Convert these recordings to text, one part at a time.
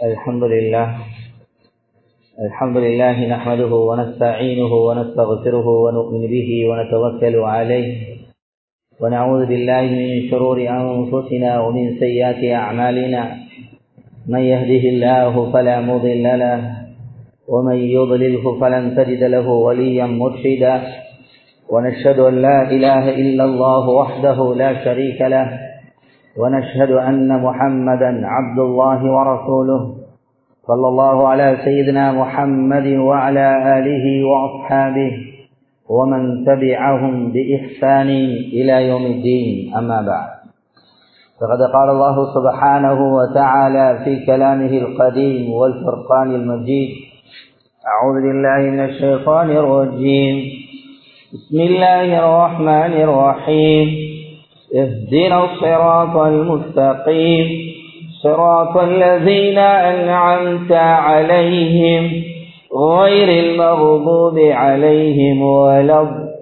الحمد لله الحمد لله نحمده ونستعينه ونستغفره ونؤمن به ونتوكل عليه ونعوذ بالله من شرور أنفسنا ومن سيئات أعمالنا من يهده الله فلا مضل له ومن يضلله فلن تجد له وليا مرشدا ونشهد أن لا إله إلا الله وحده لا شريك له ونشهد أن محمدا عبد الله ورسوله صلى الله على سيدنا محمد وعلى آله وأصحابه ومن تبعهم بإحسان إلى يوم الدين أما بعد فقد قال الله سبحانه وتعالى في كلامه القديم والفرقان المجيد أعوذ بالله من الشيطان الرجيم بسم الله الرحمن الرحيم اهدنا الصراط المستقيم صراط الذين أنعمت عليهم غير المغضوب عليهم ولا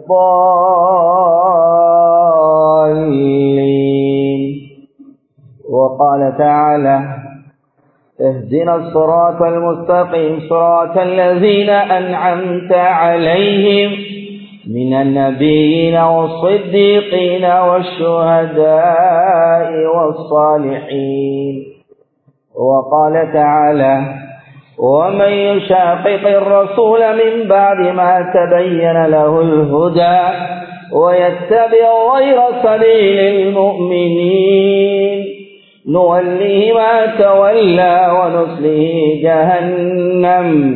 الضالين وقال تعالى اهدنا الصراط المستقيم صراط الذين أنعمت عليهم من النبيين والصديقين والشهداء والصالحين وقال تعالى ومن يشاقق الرسول من بعد ما تبين له الهدى ويتبع غير سبيل المؤمنين نوله ما تولى ونصله جهنم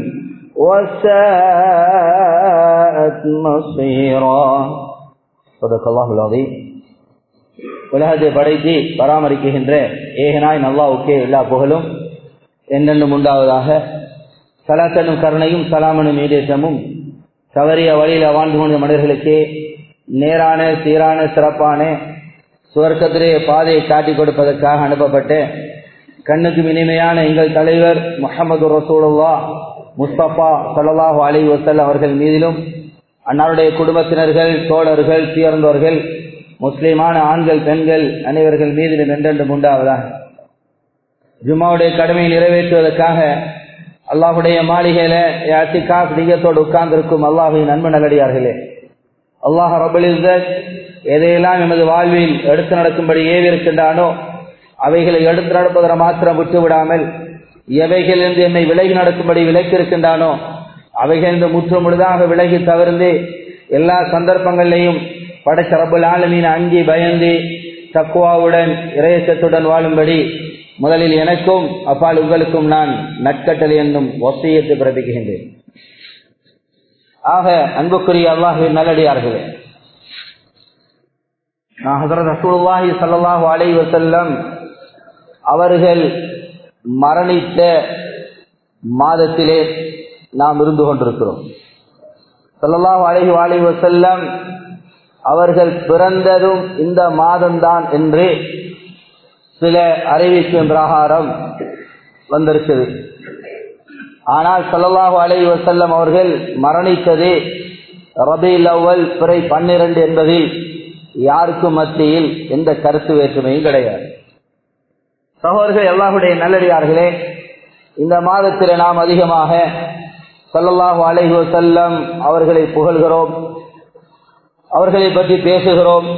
وساءت مصيرا صدق الله العظيم உலகத்தை படைத்து பராமரிக்கின்ற ஏகனாய் நல்லாவுக்கே எல்லா புகழும் என்னென்னும் உண்டாவதாக சலாத்தனும் கருணையும் சலாமனும் ஈடேற்றமும் தவறிய வழியில் வாழ்ந்து கொண்ட மனிதர்களுக்கே நேரான சீரான சிறப்பான சுவர்க்கத்திலே பாதையை காட்டிக் கொடுப்பதற்காக அனுப்பப்பட்ட கண்ணுக்கு இனிமையான எங்கள் தலைவர் முகமது ரசூலுல்லா முஸ்தபா சல்லாஹூ அலி வசல் அவர்கள் மீதிலும் அன்னாருடைய குடும்பத்தினர்கள் தோழர்கள் சேர்ந்தவர்கள் முஸ்லிமான ஆண்கள் பெண்கள் அனைவர்கள் மீதிலும் என்றென்றும் உண்டாவதாக ஜும்மாவுடைய கடமையை நிறைவேற்றுவதற்காக அல்லாஹுடைய மாளிகையில யாத்திகாஸ் நீகத்தோடு உட்கார்ந்திருக்கும் அல்லாஹின் நன்மை நல்லடியார்களே அல்லாஹ் ரபுல் எதையெல்லாம் எமது வாழ்வில் எடுத்து நடக்கும்படி ஏவிருக்கின்றானோ அவைகளை எடுத்து நடப்பதை மாத்திரம் விட்டுவிடாமல் எவைகளிலிருந்து என்னை விலகி நடக்கும்படி விலக்கி இருக்கின்றானோ அவைகளிலிருந்து முற்று முழுதாக விலகி தவிர்ந்து எல்லா சந்தர்ப்பங்களிலையும் படைச்ச ரபுல் ஆலமீன் அஞ்சி பயந்து தக்குவாவுடன் இறையச்சத்துடன் வாழும்படி முதலில் எனக்கும் அப்பால் உங்களுக்கும் நான் நட்கட்டளை என்னும் ஒசையத்தை பிறப்பிக்கின்றேன் ஆக அன்புக்குரிய அல்லாஹின் நல்லடியார்களே நான் ஹசரத் ரசூலுல்லாஹி சல்லாஹூ அலை வசல்லம் அவர்கள் மரணித்த மாதத்திலே நாம் இருந்து கொண்டிருக்கிறோம் சல்லாஹூ அலஹி அலி வசல்லம் அவர்கள் பிறந்ததும் இந்த மாதம்தான் என்று சில அறிவிப்பின் பிரகாரம் வந்திருக்குது ஆனால் சல்லாஹூ அலை வசல்லம் அவர்கள் மரணித்தது ரபீல் அவ்வல் பிறை பன்னிரண்டு என்பதில் யாருக்கும் மத்தியில் எந்த கருத்து வேற்றுமையும் கிடையாது சகோதரர்கள் எல்லாருடைய நல்லடியார்களே இந்த மாதத்தில் நாம் அதிகமாக சல்லல்லாஹு அலைஹி வசல்லம் அவர்களை புகழ்கிறோம் அவர்களை பற்றி பேசுகிறோம்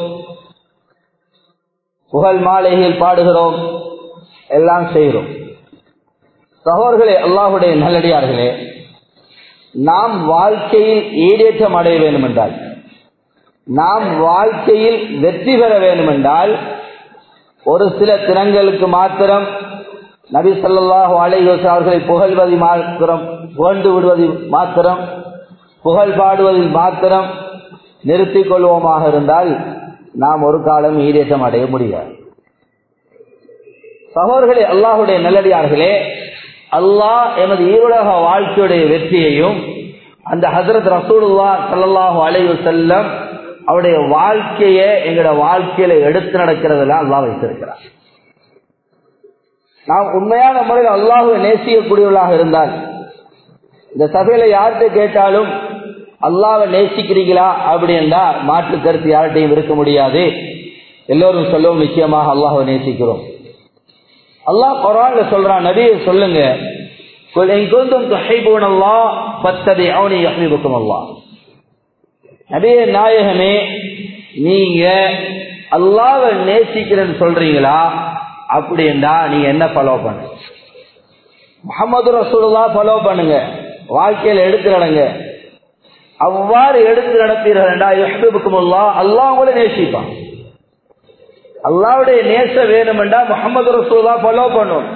புகழ் மாலைகள் பாடுகிறோம் எல்லாம் செய்கிறோம் சகோதர்களே அல்லாஹுடைய நல்லடியார்களே நாம் வாழ்க்கையில் ஈடேற்றம் அடைய வேண்டும் என்றால் நாம் வாழ்க்கையில் வெற்றி பெற வேண்டும் என்றால் ஒரு சில தினங்களுக்கு மாத்திரம் நபி சொல்லாஹு அலையோஸ் அவர்களை புகழ்வதி மாத்திரம் புகழ்ந்து விடுவதில் மாத்திரம் புகழ் பாடுவதில் மாத்திரம் நிறுத்திக் கொள்வோமாக இருந்தால் நாம் ஒரு காலம் ஈடேற்றம் அடைய முடியாது சகோதர்களே அல்லாஹுடைய நல்லடியார்களே அல்லாஹ் எமது ஈருலக வாழ்க்கையுடைய வெற்றியையும் அந்த ஹசரத் ரசூலுல்லா சல்லாஹூ அலைவு செல்லம் அவருடைய வாழ்க்கைய எங்களோட வாழ்க்கையில எடுத்து நடக்கிறதெல்லாம் அல்லா வைத்திருக்கிறார் நாம் உண்மையான முறையில் அல்லாஹுவை நேசிக்கக்கூடியவர்களாக இருந்தால் இந்த சபையில யார்கிட்ட கேட்டாலும் அல்லாவை நேசிக்கிறீங்களா அப்படின்னா மாற்று கருத்து யார்கிட்டையும் இருக்க முடியாது எல்லோரும் சொல்லவும் நிச்சயமாக அல்லாஹை நேசிக்கிறோம் அல்லாஹ் குரான்ல சொல்றான் நபியை சொல்லுங்க قل إن كنتم تحبون الله فاتبعوني يحببكم الله நபியே நாயகமே நீங்க அல்லாவை நேசிக்கிறேன்னு சொல்றீங்களா அப்படின்னா நீங்க என்ன ஃபாலோ பண்ணு முகமது ரசூலுல்லா ஃபாலோ பண்ணுங்க வாழ்க்கையில எடுத்து நடங்க அவ்வாறு எடுத்து நடப்பீர்கள் யுஹ்பிபுக்கும் அல்லாஹ் அல்லாஹ் உங்களை நேசிப்பான் அல்லாவுடைய நேச வேணுமெண்டா முகமது ரசூலா ஃபாலோ பண்ணும்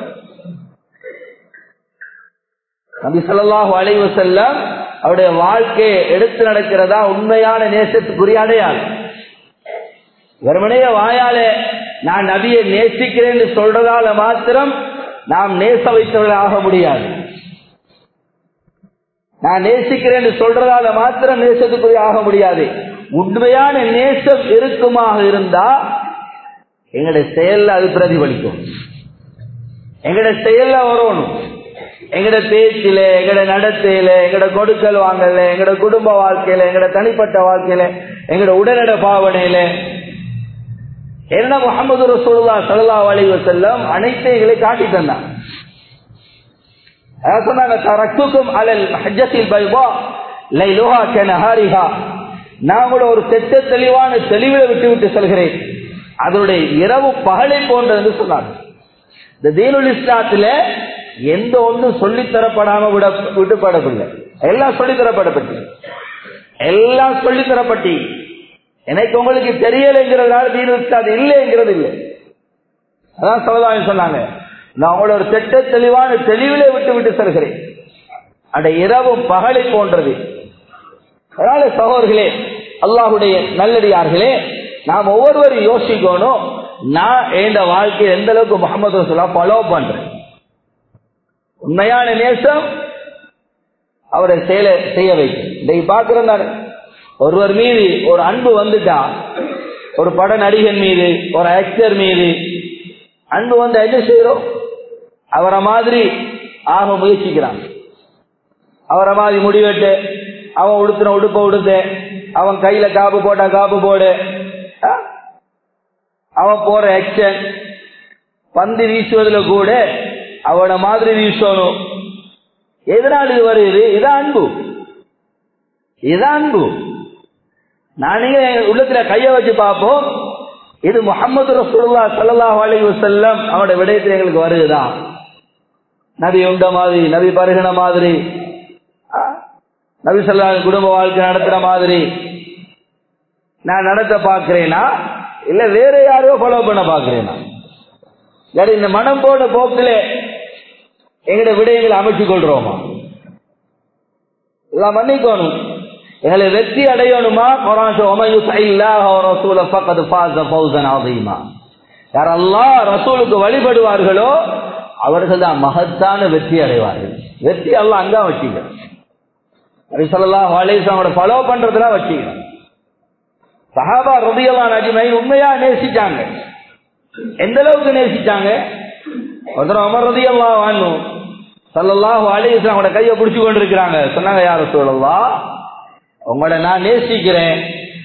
நபி ஸல்லல்லாஹு அலைஹி வஸல்லம் அவருடைய வாழ்க்கையை எடுத்து நடக்கிறதா உண்மையான நேசத்துக்குரிய அடையாளம் வெறுமனைய வாயாலே நான் நபியை நேசிக்கிறேன்னு சொல்றதால மாத்திரம் நாம் நேச வைத்தவர்கள் ஆக முடியாது நான் நேசிக்கிறேன் சொல்றதால மாத்திரம் நேசத்துக்குரிய ஆக முடியாது உண்மையான நேசம் இருக்குமாக இருந்தா எங்களுடைய செயல்ல அது பிரதிபலிக்கும் எங்களுடைய செயல்ல வரணும் எங்கட பேச்சில எங்கட நடத்தையில எங்கட கொடுக்கல் வாங்கல எங்கட குடும்ப வாழ்க்கையில எங்கட தனிப்பட்ட வாழ்க்கையில எங்கட உடனட பாவனையில என்ன முகமது ரசூல்லா சல்லா அலி வசல்லம் அனைத்தைகளை காட்டி தந்தான் அதான் சொன்னாங்க தரக்குக்கும் அலல் ஹஜ்ஜத்தில் பைபா லைலுஹா கனஹாரிஹா நான் கூட ஒரு தெட்ட தெளிவான தெளிவில விட்டு விட்டு செல்கிறேன் அதனுடைய இரவு பகலை போன்றது சொன்னாங்க இந்த தீனுல் இஸ்லாத்துல எந்த ஒன்றும் சொல்லித்தரப்படாம விட விட்டுப்படவில்லை எல்லாம் சொல்லித்தரப்படப்பட்டு எல்லாம் சொல்லித்தரப்பட்டி எனக்கு உங்களுக்கு தெரியலைங்கிறதுனால தீனுல் இஸ்லாத் இல்லைங்கிறது இல்லை அதான் சமுதாயம் சொன்னாங்க நான் உங்களோட ஒரு திட்ட தெளிவான தெளிவிலே விட்டு விட்டு செல்கிறேன் அந்த இரவும் பகலை போன்றது அதனால சகோதர்களே அல்லாஹுடைய நல்லடியார்களே நாம் ஒவ்வொருவரும் யோசிக்கணும் நான் எந்த வாழ்க்கையை எந்த அளவுக்கு முகமது ரசூலா ஃபாலோ பண்றேன் உண்மையான நேசம் அவரை செயல செய்ய வைக்கும் இன்றைக்கு பார்க்கிறேன் ஒருவர் மீது ஒரு அன்பு வந்துட்டா ஒரு பட நடிகன் மீது ஒரு ஆக்டர் மீது அன்பு வந்து என்ன செய்யறோம் அவரை மாதிரி ஆக முயற்சிக்கிறான் அவரை மாதிரி முடிவெட்டு அவன் உடுத்தின உடுப்ப உடுத்து அவன் கையில காப்பு போட்டா காப்பு போடு அவன் போற ஆக்ஷன் பந்து வீசுவதில் கூட அவன மாதிரி வீசணும் எதனால் இது வருது இதான் அன்பு இதான் அன்பு நானே உள்ளத்துல கைய வச்சு பார்ப்போம் இது முகமது ரசூல்லா சல்லாஹ் அலி வசல்லம் அவனோட விடயத்தில் எங்களுக்கு வருதுதா நபி உண்ட மாதிரி நபி பருகின மாதிரி நபி சொல்லா குடும்ப வாழ்க்கை நடத்துற மாதிரி நான் நடத்த பாக்குறேனா இல்ல வேற யாரையோ ஃபாலோ பண்ண பாக்குறேனா இல்லாட்டி இந்த மனம் போன போக்கில் எங்கட விடயங்களை அமைச்சு கொள்றோமா எல்லாம் மன்னிக்கணும் எங்களை வெற்றி அடையணுமா யாரெல்லாம் ரசூலுக்கு வழிபடுவார்களோ அவர்கள் தான் மகத்தான வெற்றி அடைவார்கள் வெற்றி எல்லாம் அங்கா வச்சுங்க அவங்களோட ஃபாலோ பண்றதுலாம் வச்சுங்க சஹாபா ரபியெல்லாம் நஜிமை உண்மையா நேசிச்சாங்க எந்த அளவுக்கு நேசிச்சாங்க ஒருத்தர் அமர் ரதியெல்லாம் வாங்கும் சல்லல்லாஹு அலைஹி அவங்களோட கையை பிடிச்சு கொண்டு இருக்கிறாங்க சொன்னாங்க யார சொல்லலாம் உங்களோட நான் நேசிக்கிறேன்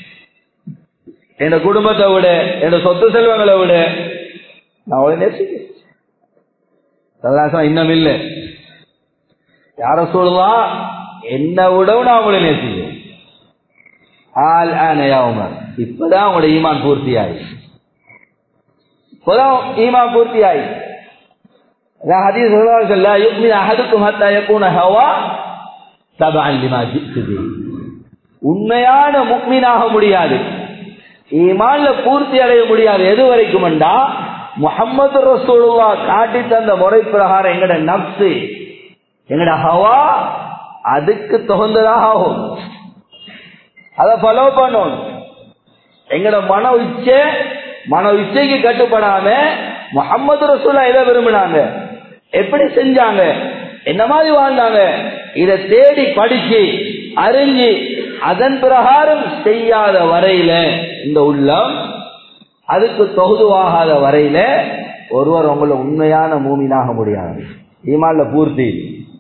என் குடும்பத்தை விட என் சொத்து செல்வங்களை விட நான் அவளை நேசிக்கிறேன் சல்லாசம் இன்னும் இல்லை யார சொல்லலாம் என்ன விடவும் நான் அவங்களை நேசிக்கிறேன் ஆல் ஆனையா உமர் இப்பதான் அவங்களோட ஈமான் பூர்த்தி ஆயி இப்பதான் ஈமான் பூர்த்தி ஆயி ஹதீஸ் சொல்ல யுக்மின் அஹதுக்கும் ஹத்தா யகூன ஹவா தபஅன் லிமா ஜித்து பிஹி உண்மையான முக்மீனாக முடியாது ஈமான்ல பூர்த்தி அடைய முடியாது எது வரைக்கும்டா முகமது ரசூலுல்லா காட்டி தந்த முறை பிரகாரம் எங்கட நப்சு எங்கட ஹவா அதுக்கு தகுந்ததாக ஆகும் அதை ஃபாலோ பண்ணணும் எங்கட மன இச்சை மன இச்சைக்கு கட்டுப்படாம முகமது ரசூலா எதை விரும்பினாங்க எப்படி செஞ்சாங்க என்ன மாதிரி வாழ்ந்தாங்க இதை தேடி படிச்சு அறிஞ்சு அதன் பிரகாரம் செய்யாத வரையில இந்த உள்ளம் அதுக்கு தொகுதுவாகாத வரையில ஒருவர் உங்களை உண்மையான மூமினாக முடியாது ஈமான்ல பூர்த்தி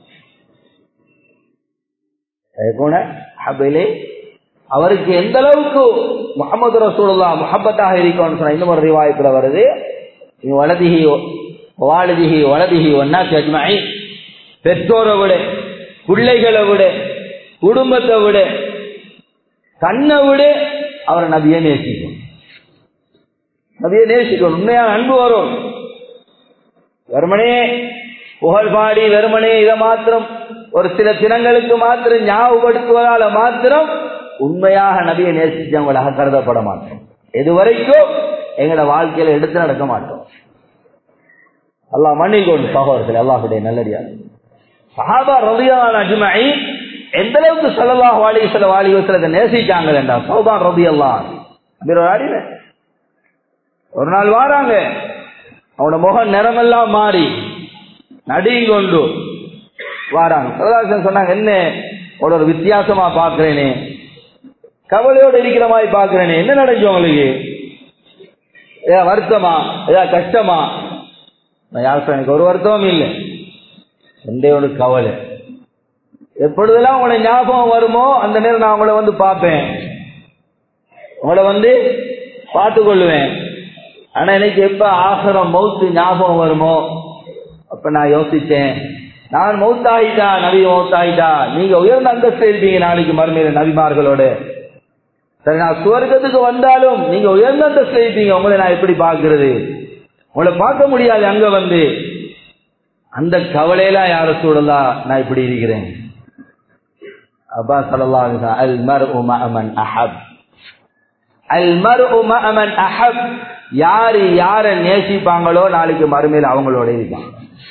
அவருக்கு எந்த அளவுக்கு முகமது ரசூலுல்லா முகப்பத்தாக இருக்கணும்னு சொன்ன இன்னும் ஒரு ரிவாயத்துல வருது வலதிகி வாழுதிகி வலதிகி ஒன்னா அஜ்மாயி பெற்றோரை விட பிள்ளைகளை விட குடும்பத்தை விட கண்ணை விட அவரை நபியை நேசிக்கும் நபியை நேசிக்கணும் உண்மையான அன்பு வரும் வெறுமனே புகழ் பாடி வெறுமனே இதை மாத்திரம் ஒரு சில தினங்களுக்கு மாத்திரம் ஞாபகப்படுத்துவதால மாத்திரம் உண்மையாக நபியை நேசிச்சவங்களாக கருதப்பட மாட்டோம் இதுவரைக்கும் எங்களோட வாழ்க்கையில எடுத்து நடக்க மாட்டோம் அல்லாஹ் மன்னிக்கொண்டு சகோதரர்கள் அல்லாஹுடைய நல்லடியார் சஹாபா ரபியான அஜ்மை எந்த அளவுக்கு சல்லல்லாஹு அலைஹி வஸல்லம் அலைஹி வஸல்லத்தை நேசிச்சாங்க என்றா சௌபான் ரபியல்லாஹ் அப்படி ஒரு ஆடின ஒரு நாள் வாராங்க அவனோட முகம் நிறமெல்லாம் மாறி நடியும் கொண்டு வாராங்க சரதாசன் சொன்னாங்க என்ன ஒரு வித்தியாசமா பாக்குறேனே கவலையோடு இருக்கிற மாதிரி பாக்குறேனே என்ன நடந்துச்சு உங்களுக்கு ஏதா வருத்தமா ஏதா கஷ்டமா நான் யார் சொன்னேன், எனக்கு ஒரு வருத்தமும் இல்லை ஒன்றே ஒரு கவலை எப்பொழுதெல்லாம் உங்களை ஞாபகம் வருமோ அந்த நேரம் நான் உங்களை வந்து பார்ப்பேன் உங்களை வந்து பார்த்து கொள்ளுவேன் ஆனா எனக்கு எப்ப ஆசிரம் மௌத்து ஞாபகம் வருமோ அப்ப நான் யோசிச்சேன் நான் மௌத்தாயிட்டா நபி மௌத்தாயிட்டா நீங்க உயர்ந்த அந்தஸ்து இருப்பீங்க நாளைக்கு மறுமையில நபிமார்களோட சரி நான் சுவர்க்கத்துக்கு வந்தாலும் நீங்க உயர்ந்த அந்தஸ்து இருப்பீங்க உங்களை நான் எப்படி பார்க்கிறது உங்களை பார்க்க முடியாது அங்க வந்து அந்த கவலையெல்லாம் யார சூழலா நான் இப்படி இருக்கிறேன் அப்பா சல்லா அல் மர் உமன் அஹப் அல் மர் உமன் அஹப் யாரு யார நேசிப்பாங்களோ நாளைக்கு மறுமையில் அவங்களோட இருப்பாங்க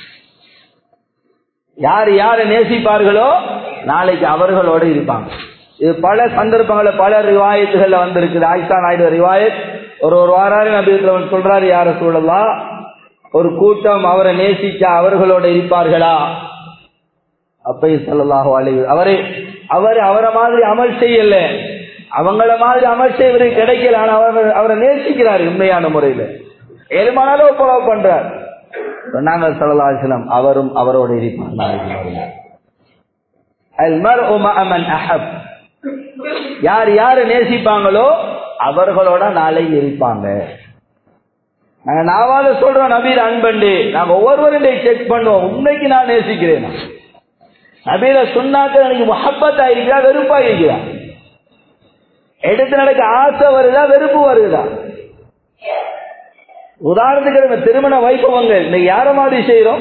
யார் யாரை நேசிப்பார்களோ நாளைக்கு அவர்களோட இருப்பாங்க இது பல சந்தர்ப்பங்கள பல ரிவாயத்துகள்ல வந்திருக்குது ஆயிஷா நாயுடு ரிவாயத் ஒரு ஒரு வாராரு நபீத்துல சொல்றாரு யார சூழலாம் ஒரு கூட்டம் அவரை நேசிச்சா அவர்களோட இருப்பார்களா அப்பையும் சொல்லலாக அழைவு அவரை அவர் அவரை மாதிரி அமல் செய்யல அவங்கள மாதிரி அமல் செய்வதற்கு கிடைக்கல ஆனா அவர் அவரை நேசிக்கிறார் உண்மையான முறையில ஏழுமானாலும் ஃபாலோ பண்றார் சொன்னாங்க சல்லாஹலம் அவரும் அவரோட இருப்பார் நாளைக்கு மறுமை. அல் மர்உ மஅ மன் அஹப் யார் யாரு நேசிப்பாங்களோ அவர்களோட நாளைக்கு இருப்பாங்க நாங்க நாவால சொல்றோம் நபீர் அன்பண்டு நாங்க ஒவ்வொருவரையும் செக் பண்ணுவோம் உண்மைக்கு நான் நேசிக்கிறேன் நபீர சொன்னாக்க எனக்கு முஹப்பத் ஆயிருக்கிறா வெறுப்பா இருக்கிறா எடுத்து நடக்க ஆசை வருதா வெறுப்பு வருதா உதாரணத்துக்கு நம்ம திருமண வைபவங்கள் இன்னைக்கு யார மாதிரி செய்யறோம்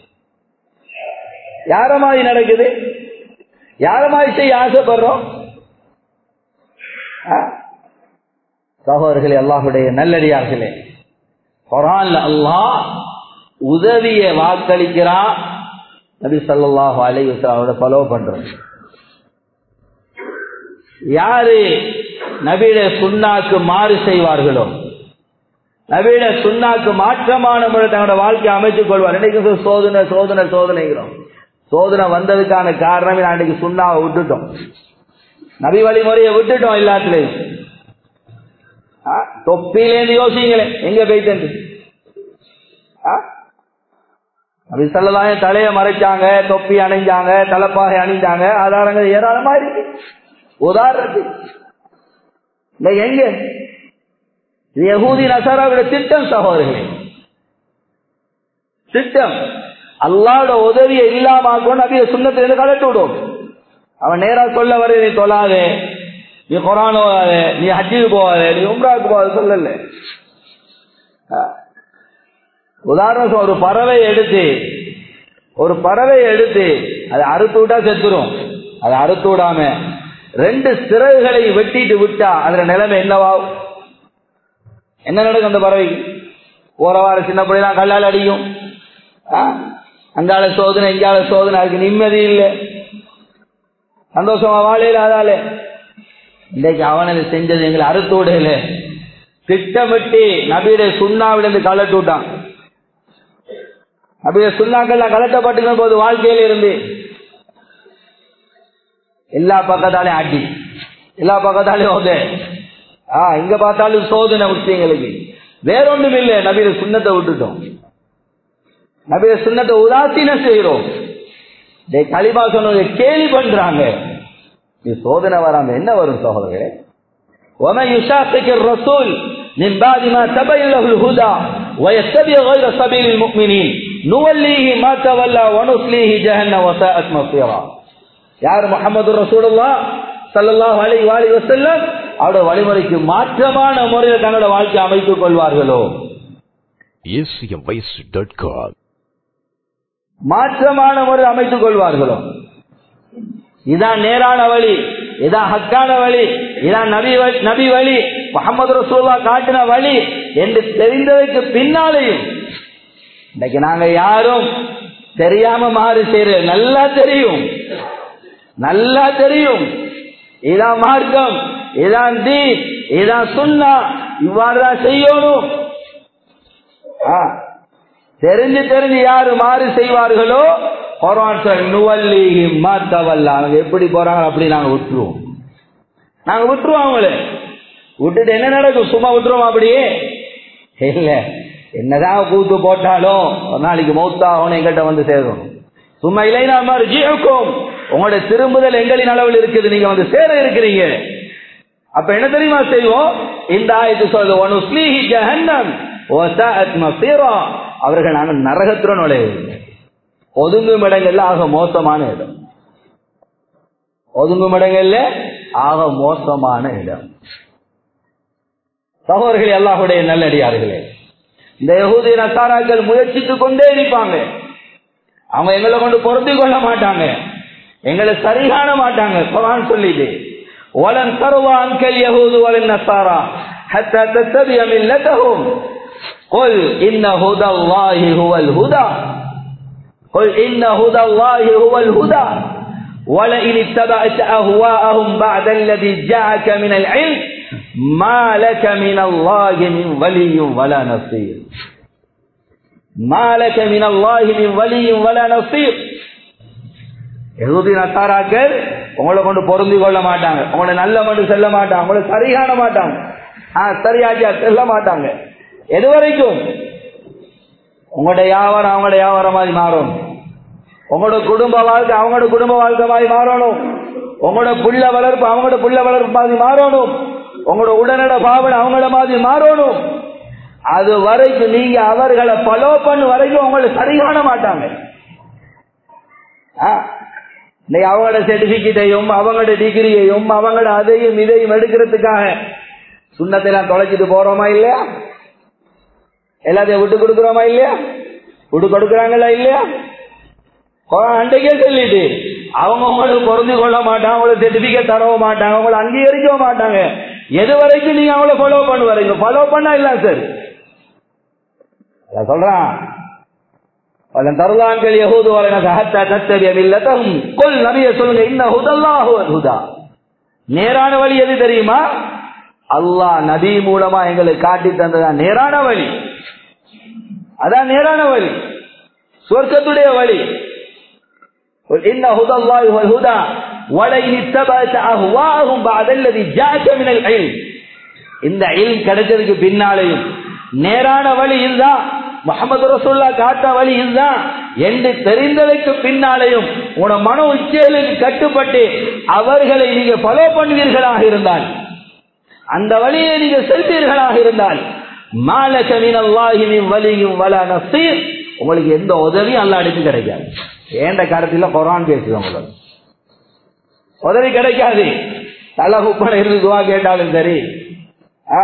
யார மாதிரி நடக்குது யார மாதிரி செய்ய ஆசைப்படுறோம் ஆ? சகோதரர்களே அல்லாஹுடைய நல்லடியார்களே குரான்ல அல்லாஹ் உதவிய வாக்களிக்கிறான் நபி ஸல்லல்லாஹு அலைஹி வஸல்லம் ஃபாலோ பண்றோம் யாரு நபியுடைய சுன்னாக்கு மாறு செய்வார்களோ நவீன சுண்ணாக்கு மாற்றமான முறை தங்களோட வாழ்க்கையை அமைத்துக் கொள்வார் இன்னைக்கு சோதனை சோதனை சோதனைகிறோம் சோதனை வந்ததுக்கான காரணமே நான் இன்னைக்கு சுண்ணாவை விட்டுட்டோம் நபி வழிமுறையை விட்டுட்டோம் எல்லாத்துலயும் ஆ, தொப்பிலேருந்து யோசிங்களேன் எங்க போயிட்டு நபி சொல்லலாம் தலைய மறைச்சாங்க தொப்பி அணிஞ்சாங்க தலைப்பாகை அணிஞ்சாங்க ஆதாரங்கள் ஏராளமா இருக்கு உதாரணத்துக்கு இந்த எங்க இது யகூதி நசாராவோட திட்டம் சகோதரர்களே திட்டம் அல்லாவோட உதவியை இல்லாம ஆக்கணும் நபிய சுண்ணத்திலிருந்து கலட்டு விடும் அவன் நேரா சொல்ல வர நீ தொழாதே நீ குரான் ஓதாத நீ ஹஜ்ஜுக்கு போகாத நீ உம்ராவுக்கு போகாத சொல்லல ஆ. உதாரணம் சொல்ல, ஒரு பறவை எடுத்து ஒரு பறவை எடுத்து அதை அறுத்து விட்டா செத்துரும் அதை அறுத்து விடாம ரெண்டு சிறகுகளை வெட்டிட்டு விட்டா அதுல நிலைமை என்னவாகும் என்ன நடக்கும் அந்த பறவைக்கு போற வார சின்ன பிள்ளைலாம் கல்லால் அடிக்கும் ஆ? அங்கால சோதனை இங்கால சோதனை அதுக்கு நிம்மதி இல்லை சந்தோஷமா வாழையில அதால இன்றைக்கு அவனை செஞ்சது எங்களை அறுத்து விடல திட்டமிட்டு நபீரை சுண்ணாவிலிருந்து கலட்டு விட்டான் நபீரை சுண்ணாக்கள்லாம் கலட்டப்பட்டிருந்த போது வாழ்க்கையில இருந்து எல்லா பக்கத்தாலையும் அடி எல்லா பக்கத்தாலையும் ஓகே ஆ இங்க பார்த்தாலும் சோதனை விஷயங்களுக்கு வேற ஒண்ணும் இல்லை நபீர சுண்ணத்தை விட்டுட்டோம் நபீர சுண்ணத்தை உதாசீனம் செய்கிறோம் டேய் களிமா சொன்னதை கேலி பண்றாங்க இது சோதனை வராம என்ன வரும் சகோதரர்களே ومن يشاقق الرسول من بعد ما تبين له الهدى ويتبع غير سبيل المؤمنين نوليه ما تولى ونصليه جهنم وساءت مصيرا யார் முகமது ரசூலுல்லா ஸல்லல்லாஹு அலைஹி வஸல்லம் வஸல்லம் அவருடைய வழிமுறைக்கு மாற்றமான முறையில் தங்களோட வாழ்க்கை அமைத்துக் கொள்வார்களோ acmvoice.com. மாற்றமான முறையில் அமைத்துக் கொள்வார்களோ இதான் நேரான வழி இதான் ஹக்கான வழி இதான் நபி வ- நபி வழி முகமது ரசூல்லா காட்டின வழி என்று தெரிந்ததற்கு பின்னாலேயும் இன்னைக்கு நாங்க யாரும் தெரியாம மாறு செய்யறது நல்லா தெரியும் நல்லா தெரியும் இதான் மார்க்கம் இதான் தீன் இதான் சுன்னா இவ்வாறுதான் செய்யணும் ஆ. தெரிஞ்சு தெரிஞ்சு யாரு மாறு செய்வார்களோ குர்ஆன் சொல்லுது, "நுவல்லிஹி மா தவல்லா." அவங்க எப்படி போறாங்க அப்படி நாங்க விட்டுருவோம் நாங்க விட்டுருவோம் அவங்கள விட்டுட்டு என்ன நடக்கும் சும்மா விட்டுருவோம் அப்படியே இல்ல என்னதான் கூத்து போட்டாலும் ஒரு நாளைக்கு மௌத்தாகணும் எங்கிட்ட வந்து சேரும் சும்மா இல்லைனா மாதிரி ஜீவக்கும் உங்களுடைய திரும்புதல் எங்களின் அளவில் இருக்குது நீங்க வந்து சேர இருக்கிறீங்க அப்ப என்ன தெரியுமா செய்வோம் இந்த ஆயத்து சொல்லுது "வனுஸ்லீஹி ஜஹன்னம் வஸாஅத் மஸீரா." அவர்கள் நாங்கள் நரகத்துல நுழைய ஒதுங்கும் இடங்கள்ல ஆக மோசமான இடம் ஒதுங்கும் இடங்கள்ல ஆக மோசமான இடம் சகோதரர்களே அல்லாஹுடைய நல்லடியார்களே இந்த யகூதி நசாராக்கள் முயற்சித்துக் கொண்டே இருப்பாங்க அவங்க எங்களை கொண்டு பொருந்தி கொள்ள மாட்டாங்க எங்களை சரி காண மாட்டாங்க குரான் சொல்லிட்டு வலன் தருவா அன்கல் யஹூது வலன் நசாரா حتى تتبع ملتهم قل إن هدى الله هو الهدى قل إن هدى الله هو الهدى ولئن اتبعت أهواءهم بعد الذي جاءك من العلم ما لك من الله من ولي ولا نصير ما لك من الله من ولي ولا نصير எகுதி நசாராக்கள் உங்களை கொண்டு பொருந்தி கொள்ள மாட்டாங்க உங்களை நல்ல மட்டும் செல்ல மாட்டாங்க உங்களை சரி காண மாட்டாங்க ஆ சரியாச்சா செல்ல மாட்டாங்க எது வரைக்கும் உங்களோட வியாபாரம் அவங்களோட வியாபாரம் மாதிரி மாறும் உங்களோட குடும்ப வாழ்க்கை அவங்களோட குடும்ப வாழ்க்கை மாதிரி மாறணும் உங்களோட புள்ள வளர்ப்பு அவங்களோட புள்ள வளர்ப்பு மாதிரி மாறணும் உங்களோட உடனட பாவனை அவங்களோட மாதிரி மாறணும் அது வரைக்கும் நீங்க அவர்களை ஃபாலோ பண்ண வரைக்கும் உங்களை சரி காண மாட்டாங்க ஆ, இன்னைக்கு அவங்களோட சர்டிபிகேட்டையும் அவங்களோட டிகிரியையும் அவங்களோட அதையும் இதையும் எடுக்கிறதுக்காக சுண்ணத்தை எல்லாம் தொலைச்சிட்டு போறோமா இல்லையா எல்லாத்தையும் விட்டு கொடுக்குறோமா இல்லையா விட்டு கொடுக்குறாங்களா இல்லையா குரான் அன்றைக்கே சொல்லிட்டு அவங்க உங்களுக்கு பொருந்தி கொள்ள மாட்டாங்க உங்களுக்கு சர்டிபிகேட் தரவ மாட்டாங்க உங்களை அங்கீகரிக்க மாட்டாங்க எது வரைக்கும் நீங்க அவங்கள ஃபாலோ பண்ணுவாரீங்க ஃபாலோ பண்ணா இல்ல சார் அதான் சொல்றான் வலன் தருளான்கள் யஹூது வலனக ஹத்தா தத்தபிய மில்லத்தஹும் குல் நபியே சொல்லுங்க இன்ன ஹுதல்லாஹு வல் ஹுதா நேரான வழி எது தெரியுமா அல்லாஹ் நபி மூலமா எங்களுக்கு காட்டி தந்ததா நேரான வழி அதான் நேரான வழி சொர்க்கத்துடைய வழி قل إن هدى الله هو الهدى ولئن اتبعت أهواءهم بعد الذي جاءك من العلم இந்த இல்ம் கிடைச்சதுக்கு பின்னாலேயும் நேரான வழி இதுதான் முகமது ரசூல்லா காட்ட வழி இதுதான் என்று தெரிந்ததற்கு பின்னாலேயும் உன மன உச்சைகளுக்கு கட்டுப்பட்டு அவர்களை நீங்க ஃபாலோ பண்ணுவீர்களாக இருந்தால் அந்த வழியை நீங்க செல்வீர்களாக இருந்தால் மாலக மினல்லாஹி மின் வலியும் வலா நஸீர் உங்களுக்கு எந்த உதவியும் அல்ல அடித்து கிடைக்காது ஏண்ட கருத்துல குரான் பேசுது உங்களுக்கு உதவி கிடைக்காது தலை குப்பனை இருந்து துவா கேட்டாலும் சரி ஆ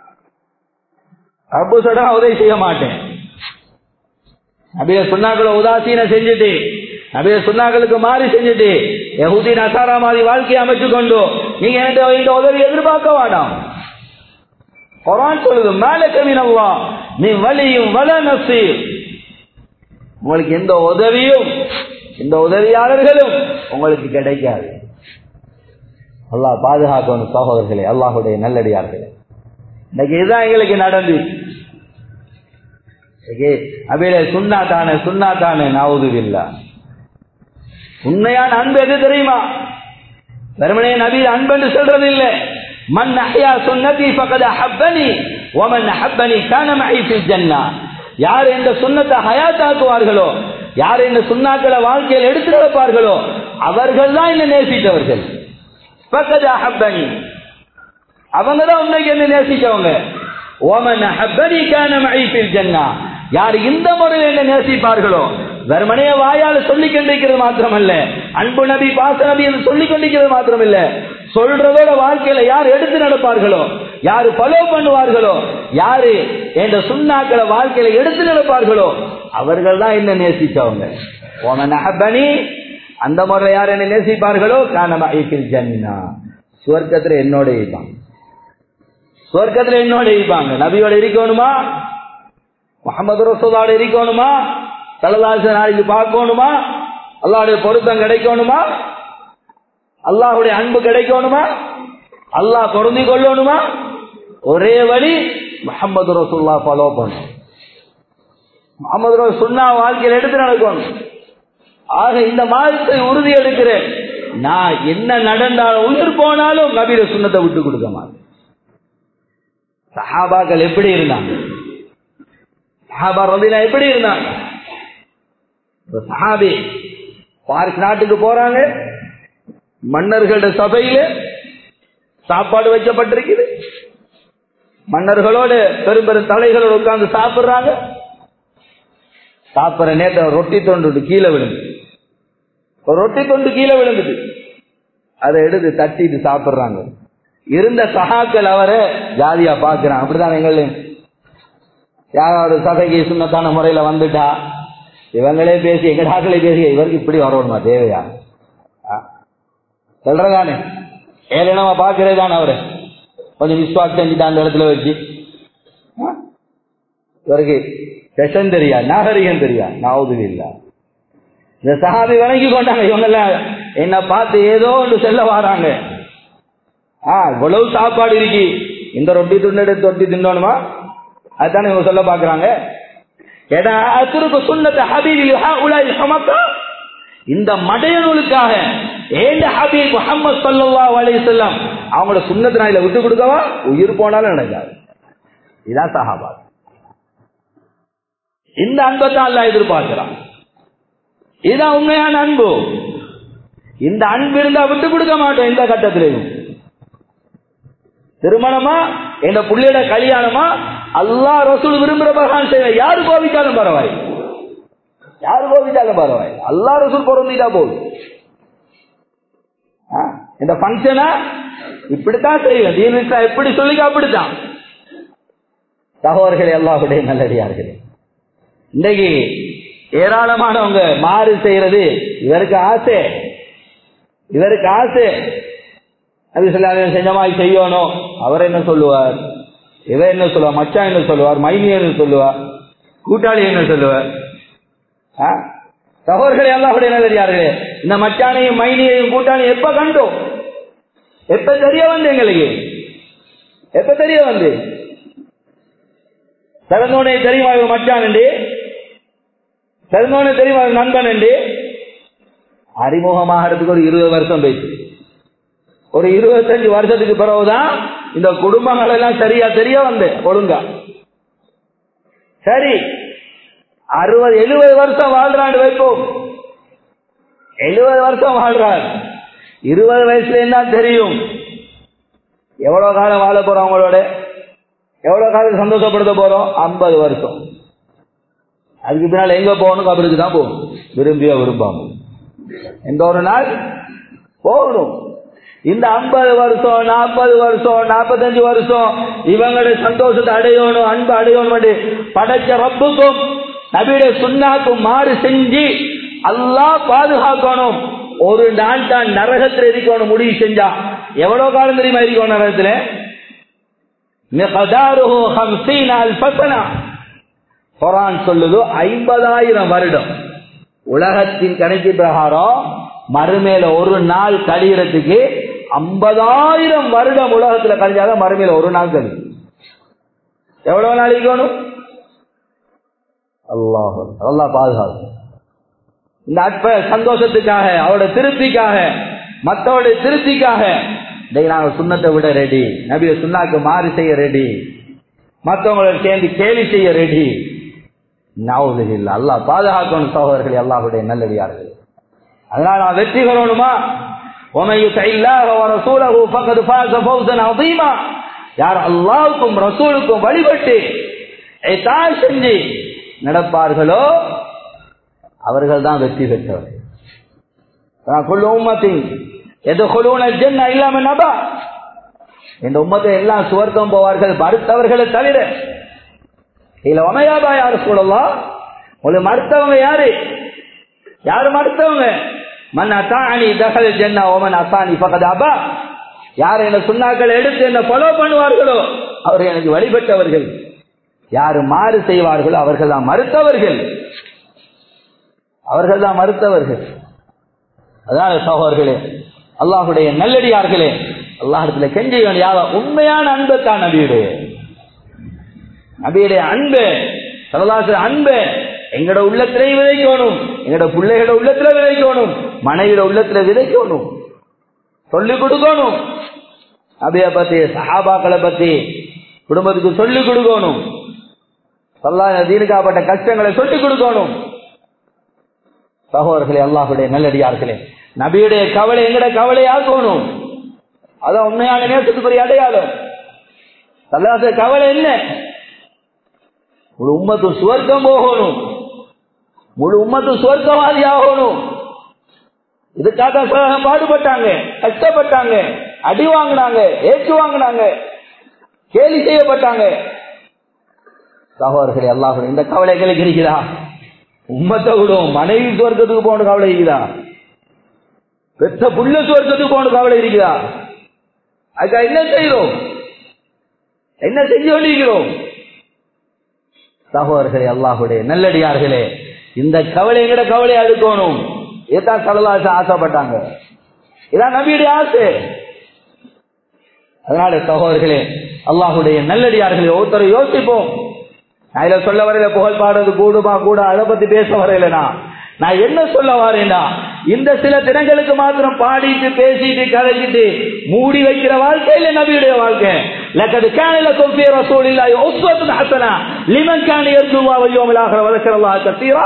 அப்பு சொன்னா உதவி செய்ய மாட்டேன் நபிய சுண்ணாக்களை உதாசீன செஞ்சுட்டு நபிய சுண்ணாக்களுக்கு மாறி செஞ்சுட்டு யகுதி நசாரா மாதிரி வாழ்க்கையை அமைச்சு கொண்டு நீங்க என்கிட்ட இந்த உதவி எதிர்பார்க்க வேண்டாம் குரான் சொல்லுது மேல கவினவா நீ வலியும் வல நசீர் உங்களுக்கு எந்த உதவியும் இந்த உதவியாளர்களும் உங்களுக்கு கிடைக்காது அல்லாஹ் பாதுகாக்கணும் சகோதரர்களே அல்லாஹுடைய நல்லடியார்களே இன்னைக்கு இதுதான் எங்களுக்கு நடந்து அபில சுண்ணா தானே சுண்ணா தானே நாவுதுவில்லா உண்மையான அன்பு எது தெரியுமா வெறுமனே நபி அன்பென்று சொல்றது இல்ல மன் அஹ்யா சுன்னதி ஃபகத் அஹப்பனி வமன் அஹப்பனி கான மஹி ஃபில் ஜன்னah யார் இந்த சுண்ணத்தை ஹயாத்தாக்குவார்களோ யார் இந்த சுண்ணாக்களை வாழ்க்கையில் எடுத்து நடப்பார்களோ அவர்கள் தான் என்ன நேசித்தவர்கள் ஃபகத் அஹப்பனி அவங்க தான் உண்மைக்கு என்ன நேசிச்சவங்க ஓமன் அஹப்பனி கான மஇ ஃபில் ஜன்னா யார் இந்த முறையில் என்ன நேசிப்பார்களோ வெறுமனைய வாயால் சொல்லிக் கொண்டிருக்கிறது மாத்திரமல்ல அன்பு நபி பாச நபி என்று சொல்லிக் கொண்டிருக்கிறது மாத்திரமல்ல சொல்றதோட வாழ்க்கையில யார் எடுத்து நடப்பார்களோ யாரு ஃபாலோ பண்ணுவார்களோ யாரு என்ற சுண்ணாக்களை வாழ்க்கையில எடுத்து நடப்பார்களோ அவர்கள் தான் என்ன நேசிச்சவங்க ஓமன் அஹப்பனி அந்த முறையில் யார் என்ன நேசிப்பார்களோ காண மஇ ஃபில் ஜன்னா சுவர்க்கத்துல என்னோட இருப்பாங்க சுவர்க்கத்துல என்னோட இருப்பாங்க நபியோட இருக்கணுமா முகமது ரசூலோட இருக்கணுமா தலதாச நாளைக்கு பார்க்கணுமா அல்லாவுடைய பொருத்தம் கிடைக்கணுமா அல்லாஹுடைய அன்பு கிடைக்கணுமா அல்லாஹ் பொருந்தி கொள்ளணுமா ஒரே வழி முகமது ரசூல்லா ஃபாலோ பண்ணும் முகமது ரசூல் சுன்னா வாழ்க்கையில் எடுத்து நடக்கணும் ஆக இந்த மாதத்தை உறுதி எடுக்கிறேன் நான் என்ன நடந்தாலும் உயிர் போனாலும் நபீர சுண்ணத்தை விட்டு கொடுக்க மாட்டேன் சஹாபாக்கள் எப்படி இருந்தாங்க சஹாபா ரதிலா எப்படி இருந்தாங்க ஒரு சஹாபி பார்க் நாட்டுக்கு போறாங்க மன்னர்களோட சபையில சாப்பாடு வைக்கப்பட்டிருக்குது மன்னர்களோட பெரும் பெரும் தலைகளோட உட்கார்ந்து சாப்பிடுறாங்க சாப்பிடுற நேரத்தில் ரொட்டி தொண்டு கீழே விழுந்து ஒரு ரொட்டி தொண்டு கீழே விழுந்துட்டு அதை எடுத்து தட்டிட்டு சாப்பிடுறாங்க இருந்த சகாக்கள் அவரை ஜாதியா பாக்குறான் அப்படிதான் எங்கள் யாராவது சபைக்கு சுண்ணத்தான முறையில வந்துட்டா இவங்களே பேசி எங்கடாக்களே பேசி இவருக்கு இப்படி வரணுமா தேவையா ஆ? சொல்றதானே ஏழனவா பாக்குறதுதானே அவரு கொஞ்சம் விஸ்வாஸ் செஞ்சுட்டு அந்த இடத்துல வச்சு ஆ? இவருக்கு செஷன் தெரியா நாகரிகம் தெரியா நாவுது இல்ல இந்த சஹாபி விளங்கி கொண்டாங்க இவங்க எல்லாம் என்ன பார்த்து ஏதோ ஒன்று செல்ல வராங்க ஆ இவ்வளவு சாப்பாடு இருக்கு இந்த ரொட்டி துண்டு எடுத்து ரொட்டி தின்னணுமா அதுதானே இவங்க சொல்ல பாக்குறாங்க ஏடா அசுருக்கு சுண்ணத்தை ஹபீபில் ஹாஉலாஇல் ஹமக்கா இந்த மடையனுக்காக ஏண்ட ஹபீப் முஹம்மது ஸல்லல்லாஹு அலைஹி வஸல்லம் அவங்களோட சுண்ணத்தை நான் இதில் விட்டு கொடுக்கவா உயிர் போனாலும் நடக்காது இதான் சஹாபா இந்த அன்பை தான் அல்லாஹ் எதிர்பார்க்கிறான் இதுதான் உண்மையான அன்பு இந்த அன்பு இருந்தா விட்டு கொடுக்க மாட்டோம் எந்த கட்டத்திலையும் திருமணமா என் புள்ளையோட கல்யாணமா அல்லாஹ் ரசூல் விரும்புற பிரகாரம் செய்ய யாரு கோபிச்சாலும் பரவாயில்லை யாரு கோபிச்சாலும் பரவாயில்லை அல்லாஹ் ரசூல் பொருந்திட்டா போதும் ஆ, இந்த பங்கனா இப்படித்தான் செய்வேன் தீனிசா எப்படி சொல்லிக்க அப்படித்தான் சகோதரர்களே அல்லாஹுடைய நல்லடியார்களே இன்னைக்கு ஏராளமானவங்க மாறு செய்யறது இவருக்கு ஆசை இவருக்கு ஆசை அது சில செஞ்ச மாதிரி செய்யணும் அவர் என்ன சொல்லுவார் இவர் என்ன சொல்லுவார் மச்சான் என்ன சொல்லுவார் மைனி என்ன சொல்லுவார் கூட்டாளி என்ன சொல்லுவார் ஆ? சகோதரர்களே அல்லாஹுடைய நல்லடியார்களே இந்த மச்சானையும் மைனியையும் கூட்டாளியும் எப்ப கண்டோம் எப்ப தெரிய வந்து எங்களுக்கு எப்ப தெரிய வந்து பிறந்தோடனே தெரியுமா இவர் மச்சான் என்று பிறந்தோடனே தெரியுமா இவர் நண்பன் என்று அறிமுகமாகிறதுக்கு ஒரு இருபது வருஷம் போயிடுச்சு ஒரு இருபத்தஞ்சு வருஷத்துக்கு பிறகுதான் இந்த குடும்பங்கள் எல்லாம் சரியா தெரிய வந்து ஒழுங்கா சரி அறுபது எழுபது வருஷம் வாழ்றாண்டு வைப்போம் எழுபது வருஷம் வாழ்றார் இருபது வயசுல என்ன தெரியும் எவ்வளவு காலம் வாழ போறோம் அவங்களோட எவ்வளவு காலம் சந்தோஷப்படுத்த போறோம் ஐம்பது வருஷம் அதுக்கு பின்னால் எங்க போகணும் கபருக்கு தான் போகணும் விரும்பியோ விரும்பாம எந்த ஒரு நாள் போகணும் இந்த ஐம்பது வருஷம் நாற்பது வருஷம் நாற்பத்தஞ்சு வருஷம் இவங்களுடைய சந்தோஷத்தை அடையணும் அன்பு அடையணும் படைச்ச ரப்புக்கும் நபியுடைய சுண்ணாக்கும் மாறு செஞ்சு அல்லாஹ் பாதுகாக்கணும் ஒரு நாள் தான் நரகத்தில் இருக்கணும் முடிவு செஞ்சா எவ்வளவு காலம் தெரியுமா இருக்கணும் நரகத்துல மிகதாருஹு ஹம்சீன அல்ஃபஸனா குரான் சொல்லுது ஐம்பதாயிரம் வருடம் உலகத்தின் கணக்கு பிரகாரம் மறுமேல ஒரு நாள் கழியறதுக்கு ஐம்பதாயிரம் வருடம் உலகத்துல கழிஞ்சாதான் மறுமையில ஒரு நாள் கழியும் எவ்வளவு நாள் இருக்கணும் அல்லாஹ் அல்லாஹ் பாதுகாக்கும் இந்த அற்ப சந்தோஷத்துக்காக அவரோட திருப்திக்காக மற்றவருடைய திருப்திக்காக டேய் நாங்க சுண்ணத்தை விட ரெடி நபிய சுண்ணாக்கு மாறி செய்ய ரெடி மற்றவங்களோட சேர்ந்து கேலி செய்ய ரெடி நாவது இல்லை அல்லாஹ் பாதுகாக்கணும் சகோதரர்கள் அல்லாஹுடைய நல்லடியார்கள் அதனால நான் வெற்றி பெறணுமா ومن يطع الله ورسوله فقد فاز فوزا عظيما யார் அல்லாவுக்கும் ரசூலுக்கும் வழிபட்டு இதாஅத் செஞ்சு நடப்பார்களோ அவர்கள் தான் வெற்றி பெற்றவர்கள் குல் உம்மத்தின் எதுகுலூன ஜன்ன இல்லாம நபா இந்த உம்மத்தை எல்லாம் சுவர்க்கம் போவார்கள் மறுத்தவர்களை தவிர இதுல ஒமையாபா யாரு சொல்லலாம் உங்களுக்கு மறுத்தவங்க யாரு யாரு மறுத்தவங்க மன் அத்தானி தகல் ஜென்னா ஓமன் அசானி பக்கத்து அப்பா யார் என்ன சுண்ணாக்கள் எடுத்து என்ன ஃபாலோ பண்ணுவார்களோ அவர் எனக்கு வழிபட்டவர்கள் யாரு மாறு செய்வார்களோ அவர்கள் தான் மறுத்தவர்கள் அவர்கள் தான் மறுத்தவர்கள் அதான் சகோதரர்களே அல்லாஹுடைய நல்லடியார்களே அல்லாஹிடத்துல கெஞ்சியவன் யாவ உண்மையான அன்பு தான் நபியுடைய நபியுடைய அன்பு சரதாச அன்பு எங்களோட உள்ளத்திலே விதைக்கணும் எங்களோட பிள்ளைகளோட உள்ளத்துல விதைக்கணும் மனைவியோட உள்ளத்துல விதைக்கணும் சொல்லிக் கொடுக்கணும் நபிய பத்தி சஹாபாக்களை பத்தி குடும்பத்துக்கு சொல்லிக் கொடுக்கணும் சொல்லாத தீனுக்காப்பட்ட கஷ்டங்களை சொல்லிக் கொடுக்கணும் சகோதரர்களே அல்லாஹுடைய நல்லடியார்களே நபியுடைய கவலை எங்கட கவலையாக்கணும் அதான் உண்மையான நேசத்துக்குரிய அடையாளம் சல்லாச கவலை என்ன முழு உம்மத்து சுவர்க்கம் போகணும் முழு உம்மத்து சுவர்க்கவாதி ஆகணும் இதுக்காக பாடுபட்டாங்க கஷ்டப்பட்டாங்க அடி வாங்கினாங்க ஏற்று வாங்கினாங்க கேலி செய்யப்பட்டாங்க சகோதரர்களே அல்லாஹ் இந்த கவலைகளுக்கு இருக்கிறா உம்மத்தை விடும் மனைவி சுவர்க்கத்துக்கு போன கவலை இருக்குதா பெற்ற புள்ள சுவர்க்கத்துக்கு போன கவலை இருக்குதா அதுக்காக என்ன செய்கிறோம் என்ன செஞ்சு கொண்டிருக்கிறோம் சகோதரர்களே அல்லாஹுடைய நல்லடியார்களே இந்த கவலை எங்கட கவலை அடுக்கணும் இதான் சலதாச ஆசைப்பட்டாங்க இதான் நபியுடைய ஆசை அதனால சகோதரர்களே அல்லாஹுடைய நல்லடியார்களே ஒருத்தர் யோசிப்போம் நான் இதை சொல்ல வரையில புகழ் பாடுறது கூடுமா கூட அதை பத்தி பேச வரையிலனா நான் என்ன சொல்ல வரேன்னா இந்த சில தினங்களுக்கு மாத்திரம் பாடிட்டு பேசிட்டு கதைச்சிட்டு மூடி வைக்கிற வாழ்க்கையில நபியுடைய வாழ்க்கை لقد كان لكم في رسول الله أسوة حسنة لمن كان يرجو الله واليوم الآخر وذكر الله كثيرا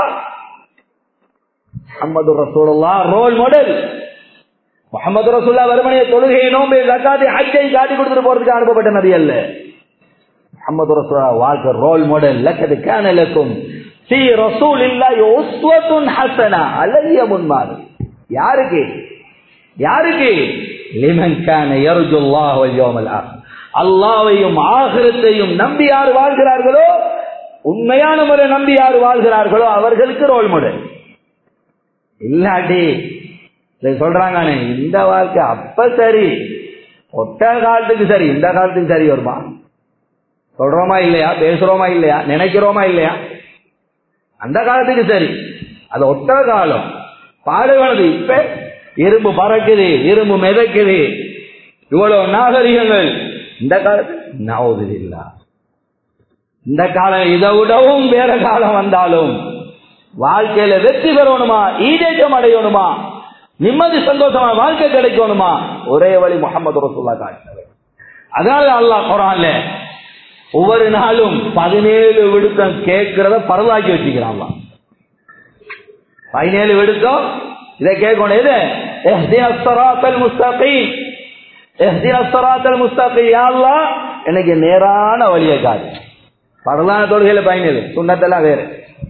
محمد رسول الله ரோல் மாடல் முகமது ரசூல்லா வருமனைய தொழுகையை நோம்பை ஜக்காத்தை ஹஜ்ஜை காட்டி கொடுத்துட்டு போறதுக்கு அனுப்பப்பட்ட நபி அல்ல முகமது ரசூல்லா வாழ்க்கை ரோல் மாடல் லக்கது கான லக்கும் சி ரசூல் இல்லாஹி உஸ்வத்துன் ஹஸனா அழகிய முன்மாதிரி யாருக்கு யாருக்கு லிமன் கான யர்ஜுல்லாஹ் வல் யௌமல் ஆഖിർ அல்லாஹ்வையும் ஆகிரத்தையும் நம்பி யார் வாழ்கிறார்களோ உண்மையான முறை நம்பி யார் வாழ்கிறார்களோ அவர்களுக்கு ரோல் மாடல் இல்லாட்டி இதை சொல்றாங்க இந்த வாழ்க்கை அப்ப சரி ஒட்ட காலத்துக்கு சரி இந்த காலத்துக்கு சரி வருமா சொல்றோமா இல்லையா பேசுறோமா இல்லையா நினைக்கிறோமா இல்லையா அந்த காலத்துக்கு சரி அது ஒத்த காலம் பாடுவது இப்ப இரும்பு பறக்குது இரும்பு மிதக்குது இவ்வளவு நாகரிகங்கள் இந்த காலத்தில் நவுதில்லா இந்த காலம் இதை விடவும் வேற காலம் வந்தாலும் வாழ்க்கையில வெற்றி பெறணுமா ஈடேற்றம் அடையணுமா நிம்மதி சந்தோஷமா வாழ்க்கை கிடைக்கணுமா ஒரே வழி முகமது ரசூல்லா காட்டினவர் அதனால அல்லாஹ் குரான்ல ஒவ்வொரு நாளும் பதினேழு விடுத்தம் கேட்கிறத பரவாக்கி வச்சுக்கிறான் பதினேழு விடுத்தம் இதை கேட்கணும் எது اهدنا الصراط المستقيم اهدنا الصراط المستقيم يا الله எனக்கு நேரான வழியை காட்டு பரலான தொழுகையில பயனது சுண்ணத்தெல்லாம் வேறு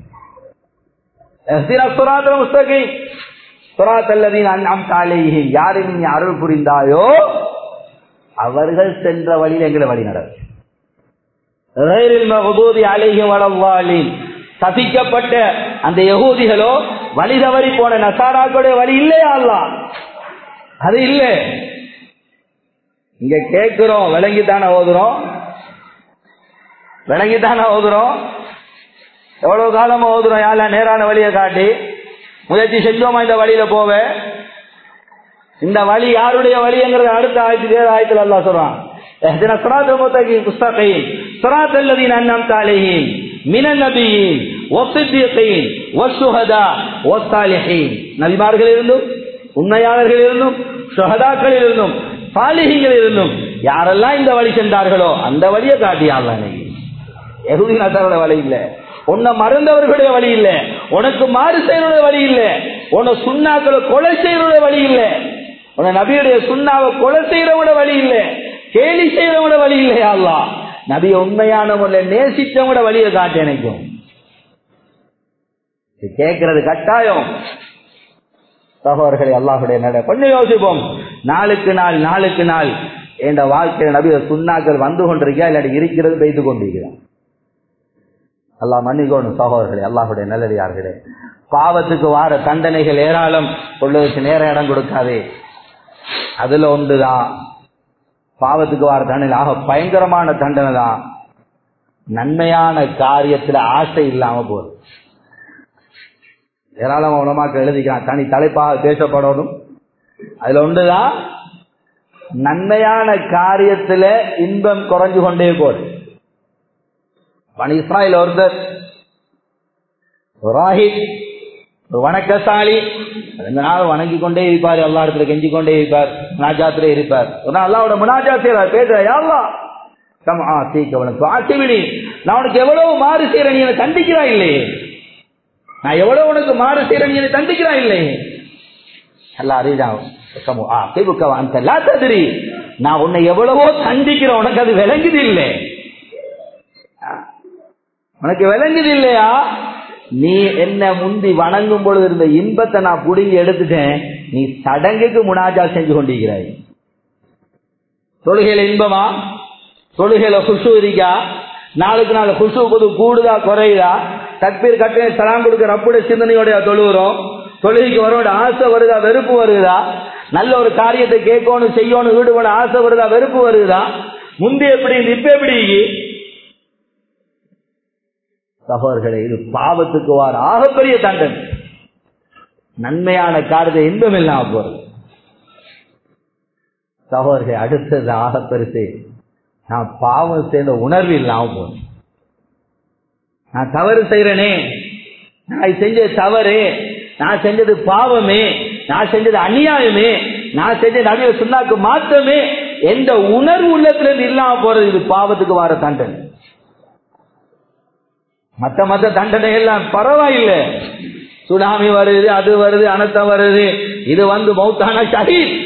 اهدنا الصراط المستقيم صراط الذين انعمت عليهم யாரை நீ அருள் புரிந்தாயோ அவர்கள் சென்ற வழியில் எங்களை வழி நடக்கும் சபிக்கப்பட்ட அந்த யகூதிகளோ வழி தவறி போன நசாராக்களுடைய வழி இல்லையா அல்லா அது இல்லை இங்க கேட்கிறோம் விளங்கித்தானே ஓதுறோம் விளங்கித்தானே ஓதுறோம் எவ்வளவு காலமா ஓதுறோம் யார நேரான வழியை காட்டி முயற்சி செஞ்சோமா இந்த வழியில போவ இந்த வழி யாருடைய வழிங்கிறது அடுத்த ஆயிரத்தி ஏழு ஆயிரத்தில் அல்லா சொல்றான் اهدنا الصراط المستقيم صراط الذين انعمت عليهم من النبيين والصديقين والشهداء والصالحين நபிமார்கள் இருந்தும் உண்மையாளர்கள் இருந்தும் சுகதாக்கள் இருந்தும் சாலிஹிங்கள் இருந்தும் யாரெல்லாம் இந்த வழி சென்றார்களோ அந்த வழியை காட்டியாள் எகுதி நசாரோட வழி இல்ல உன்னை மறந்தவர்களுடைய வழி இல்ல உனக்கு மாறு செய்யறோட வழி இல்ல உன்னை சுண்ணாக்களை கொலை செய்யறோட வழி இல்ல உன்னை நபியுடைய சுண்ணாவை கொலை செய்யறவோட வழி இல்ல கேலி செய்யறவங்களோட வழி இல்லையா அல்லா நபி உண்மையான முறையில் நேசிச்சவங்களோட வழியை காட்டு எனக்கும் இது கேட்கறது கட்டாயம் சகோதரர்களை அல்லாஹுடைய நட கொஞ்சம் யோசிப்போம் நாளுக்கு நாள் நாளுக்கு நாள் என்ற வாழ்க்கையில் நபிய சுண்ணாக்கள் வந்து கொண்டிருக்கா இல்லாட்டி இருக்கிறது பெய்து கொண்டிருக்கிறான் அல்லாஹ் மன்னிக்கோணும் சகோதரர்களே அல்லாஹுடைய நல்லடியார்களே பாவத்துக்கு வார தண்டனைகள் ஏராளம் சொல்லுவதற்கு நேரம் இடம் கொடுக்காதே அதுல ஒன்றுதான் பாவத்துக்கு வார தண்டனை ஆக பயங்கரமான தண்டனை தான் நன்மையான காரியத்துல ஆசை இல்லாம போகுது ஏராளமா உலமாக்க எழுதிக்கிறான் தனி தலைப்பாக பேசப்படணும் அதுல ஒன்றுதான் நன்மையான காரியத்துல இன்பம் குறைஞ்சு கொண்டே போகுது பனி இஸ்ராயில் ஒருத்தர் ராஹித் ஒரு வணக்கசாலி ரெண்டு நாள் வணங்கி கொண்டே இருப்பார் எல்லா இடத்துல கெஞ்சி கொண்டே இருப்பார் முனாஜாத்திலே இருப்பார் ஒரு நாள் அல்லாவோட முனாஜா செய்வார் பேசுறார் யாழ்லா கம் ஆ சீக்கவனுக்கு ஆட்சிவிடி நான் உனக்கு எவ்வளவு மாறு செய்யறேன் நீ என்னை தண்டிக்கிறா இல்லையே நான் எவ்வளவு உனக்கு மாறு செய்யறேன் நீ என்னை தண்டிக்கிறா இல்லையே எல்லாம் அறிதான் ஆ கேபுக்கவா அந்த எல்லா ததிரி நான் உன்னை எவ்வளவோ தண்டிக்கிறேன் உனக்கு அது விளங்குது இல்லை உனக்கு விளங்குது இல்லையா நீ என்ன முந்தி வணங்கும் பொழுது இருந்த இன்பத்தை நான் புடுங்கி எடுத்துட்டேன் நீ சடங்குக்கு முனாஜா செஞ்சு கொண்டிருக்கிறாய் தொழுகையில இன்பமா தொழுகையில குசு இருக்கா நாளுக்கு நாள் குசு புது கூடுதா குறையுதா தற்பீர் கட்டணை சலாம் கொடுக்க ரப்புடைய சிந்தனையோட தொழுகிறோம் தொழுகைக்கு வரோட ஆசை வருதா வெறுப்பு வருதா நல்ல ஒரு காரியத்தை கேட்கணும் செய்யணும் ஈடுபட ஆசை வருதா வெறுப்பு வருதா முந்தி எப்படி இப்ப எப்படி சகோதரர்களே இது பாவத்துக்கு வார ஆகப்பெரிய தண்டனை நன்மையான காரியத்தை இன்பம் இல்லாம போறது சகோதரர்கள் அடுத்தது ஆக பெருசு நான் பாவம் செய்த உணர்வு இல்லாம போறேன் நான் தவறு செய்யறேனே நான் செஞ்ச தவறு நான் செஞ்சது பாவமே நான் செஞ்சது அநியாயமே நான் செஞ்ச நபிய சுண்ணாக்கு மாற்றமே எந்த உணர்வு உள்ளத்துல இருந்து இல்லாம போறது இது பாவத்துக்கு வர தண்டனை மத்த மத்த தண்டனை எல்லாம் பரவாயில்லை சுனாமி வருது அது வருது அனர்த்தம் வருது இது வந்து மௌத்தானா ஷஹீத்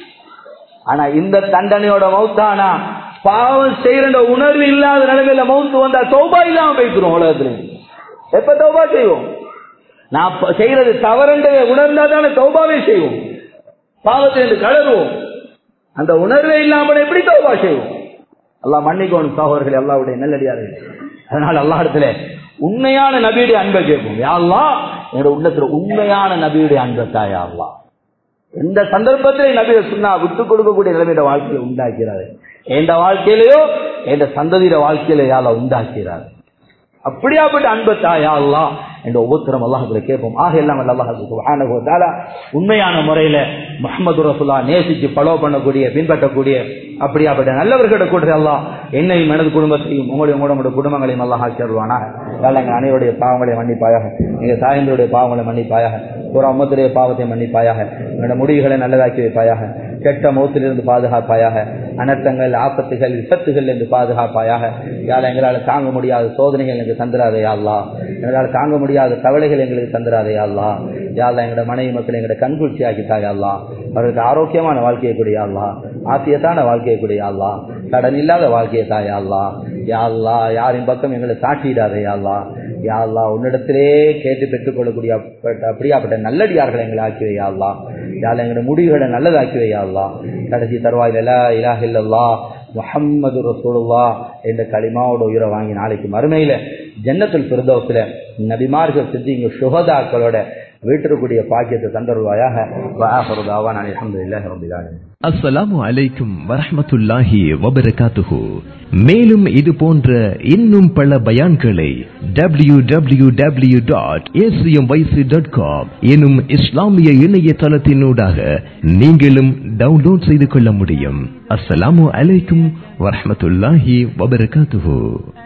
ஆனா இந்த தண்டனையோட மௌத்தானா பாவம் செய்யற உணர்வு இல்லாத நிலைமையில மௌத்து வந்தா தௌபா இல்லாம போய்க்கிறோம் உலகத்துல எப்ப தௌபா செய்வோம் நான் செய்யறது தவறுன்றதை உணர்ந்தா தானே தௌபாவே செய்வோம் பாவத்திலிருந்து கலருவோம் அந்த உணர்வே இல்லாமல் எப்படி தௌபா செய்வோம் எல்லாம் மன்னிக்கோணும் சகோதரர்கள் எல்லாருடைய நல்லடியார்கள் அதனால அல்லா இடத்துல உண்மையான நபியுடைய அன்பை கேட்போம் யாழ்லாம் என்னோட உள்ளத்துல உண்மையான நபியுடைய அன்பை தாயா அல்லா எந்த சந்தர்ப்பத்திலே நபியை சொன்னா விட்டு கொடுக்கக்கூடிய நிலைமையோட வாழ்க்கையில உண்டாக்கிறாரு எந்த வாழ்க்கையிலையோ எந்த சந்ததியோட வாழ்க்கையில யாழ உண்டாக்கிறாரு அப்படியாப்பட்ட அன்பை தாயா அல்லா என்ற ஒவ்வொருத்தரும் அல்லாஹுல கேட்போம் ஆக எல்லாம் அல்லாஹ் உண்மையான முறையில முகமது ரசுல்லா நேசிச்சு பலோ பண்ணக்கூடிய பின்பற்றக்கூடிய அப்படியாப்பட்ட நல்லவர்கிட்ட கூட அல்லா என்னையும் எனது குடும்பத்தையும் உங்களுடைய உங்களுடைய குடும்பங்களையும் அல்லாஹ் ஆக்கிடுவானா எங்கள் அனைவருடைய பாவங்களை மன்னிப்பாயாக எங்கள் தாயந்தருடைய பாவங்களை மன்னிப்பாயாக ஒரு அம்மத்துடைய பாவத்தை மன்னிப்பாயாக எங்களோட முடிவுகளை நல்லதாக்கி வைப்பாயாக கெட்ட மௌத்திலிருந்து பாதுகாப்பாயாக அனர்த்தங்கள் ஆபத்துகள் விபத்துகள் என்று பாதுகாப்பாயாக யாழ் எங்களால் தாங்க முடியாத சோதனைகள் எங்களுக்கு தந்துடாதே யாழ்லா எங்களால் தாங்க முடியாத கவலைகள் எங்களுக்கு தந்துடாதே யாழ்லா யாழ்லா எங்களோட மனைவி மக்கள் எங்களோட கண்குளிர்ச்சி ஆக்கித்தாயா அல்லா அவர்களுக்கு ஆரோக்கியமான வாழ்க்கையை கூடிய அல்லா ஆசியத்தான வாழ்க்கையை கூடிய அல்லா கடன் இல்லாத வாழ்க்கையை தாயா அல்லா யாழ்லா யாரின் பக்கம் எங்களை சாட்டிடாதே யாழ்லா யாழ்லா உன்னிடத்திலே கேட்டு பெற்றுக் கொள்ளக்கூடிய அப்படியாப்பட்ட நல்லடியார்களை எங்களை ஆக்கி வையாள்லா யாழ் எங்களுடைய முடிவுகளை நல்லதாக்கி வையாள்லா கடைசி தருவாயில் எல்லா இலாஹ் இல்லல்லா முஹம்மது ரசூலுல்லா என்ற களிமாவோட உயிரை வாங்கி நாளைக்கு மறுமையில ஜன்னத்துல் பிரதோசில நபிமார்கள் சித்திங்க சுகதாக்களோட வீட்டிற்குரிய பாக்கியத்தை தந்தருவாயாக வாஹருதாவான் அலமதுல்லாஹி ரபில் ஆலமீன் அஸ்ஸலாமு அலைக்கும் வரஹ்மத்துல்லாஹி வபரகாத்துஹு மேலும் இது போன்ற இன்னும் பல பயான்களை W W W dot dot com எனும் இஸ்லாமிய இணையதளத்தினூடாக நீங்களும் டவுன்லோட் செய்து கொள்ள முடியும் அஸ்ஸலாமு அலைக்கும் வரஹ்மத்துல்லாஹி வபரகாத்துஹு